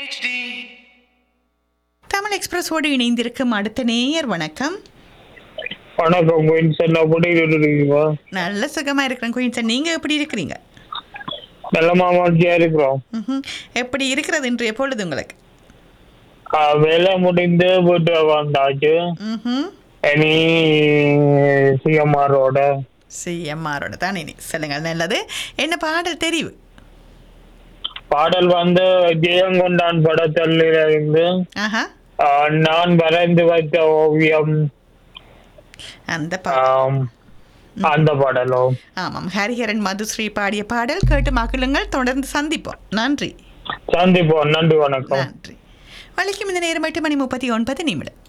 தமிழ் எக்ஸ்பிரஸோடு இணைந்திருக்கும் அடுத்த நேயர் வணக்கம் வணக்கம் குயின்சன் எப்படி இருக்கீங்க நல்ல சுகமா இருக்கிறேன் குயின்சன் நீங்க எப்படி இருக்கிறீங்க நல்ல மாமாட்டியா இருக்கிறோம் ம்ஹும். எப்படி இருக்கிறது இன்றைய பொழுது உங்களுக்கு ஆ, வேலை முடிந்து வீட்டு வந்தாச்சு ம்ஹும். இனி சிஎம்ஆரோட சிஎம்ஆரோட தான் இனி சொல்லுங்கள் நல்லது என்ன பாடல் தெரிவு பாடல் வந்து ஜெயங்கொண்டான் படத்தில் இருந்து ஆஹா ஆ, நான் வரைந்து வைத்த ஓவியம் அந்த பாடல் ஆம், அந்த பாடலும் ஆமாம் ஹரிஹரன் மதுஸ்ரீ பாடிய பாடல் கேட்டு மகிழுங்கள் தொடர்ந்து சந்திப்போம் நன்றி சந்திப்போம் நன்றி வணக்கம் நன்றி வலிக்கும் இந்த நேரம் எட்டு மணி முப்பத்தி ஒன்பது நிமிடம்